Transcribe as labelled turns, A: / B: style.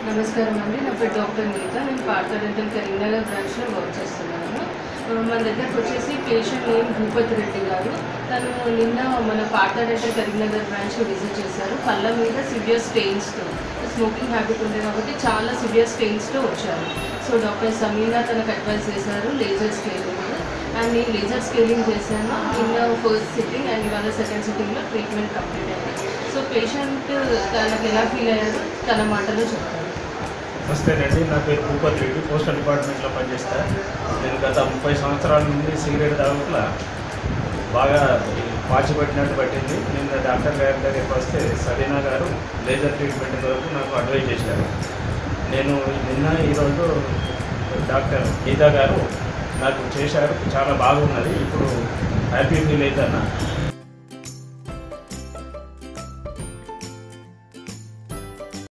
A: నమస్కారం అండి నా పేరు డాక్టర్ నీత నేను పార్థ డెంటల్ కరీంనగర్ బ్రాంచ్లో వర్క్ చేస్తున్నాను ఆ, మన దగ్గరకు వచ్చేసి పేషెంట్ నేమ్ భూపతి రెడ్డి గారు తను నిన్న మన పార్థ డెంటల్ కరీంనగర్ బ్రాంచ్కి విజిట్ చేశారు పళ్ళ మీద సివియర్ స్టెయిన్స్తో స్మోకింగ్ హ్యాబిట్ ఉంది కాబట్టి చాలా సివియర్ స్టెయిన్స్తో వచ్చారు సో డాక్టర్ సమీనా తనకు అడ్వైస్ చేశారు లేజర్ స్కేలింగ్ అండ్ నేను లేజర్ స్కేలింగ్ చేశాను నిన్న ఫస్ట్ సిట్టింగ్ అండ్ ఇవాళ సెకండ్ సిట్టింగ్లో ట్రీట్మెంట్ కంప్లీట్ అయింది సో పేషెంట్ తనకు ఎలా ఫీల్ అయ్యారో తన మాటలో చెప్తారు
B: నమస్తేనండి నా పేరు భూపతి రెడ్డి పోస్టల్ డిపార్ట్మెంట్లో పనిచేస్తా నేను గత ముప్పై సంవత్సరాల నుండి సిగరెట్ తాగుట్ల బాగా పాచి పట్టినట్టు పట్టింది నిన్న డాక్టర్ గారి దగ్గరికి వస్తే సలీనా గారు లేజర్ ట్రీట్మెంట్ వరకు నాకు అడ్వైజ్ చేశారు నేను నిన్న ఈరోజు డాక్టర్ గీతా గారు నాకు చేశారు చాలా బాగున్నది ఇప్పుడు హ్యాపీ ఫీల్ అవుతాను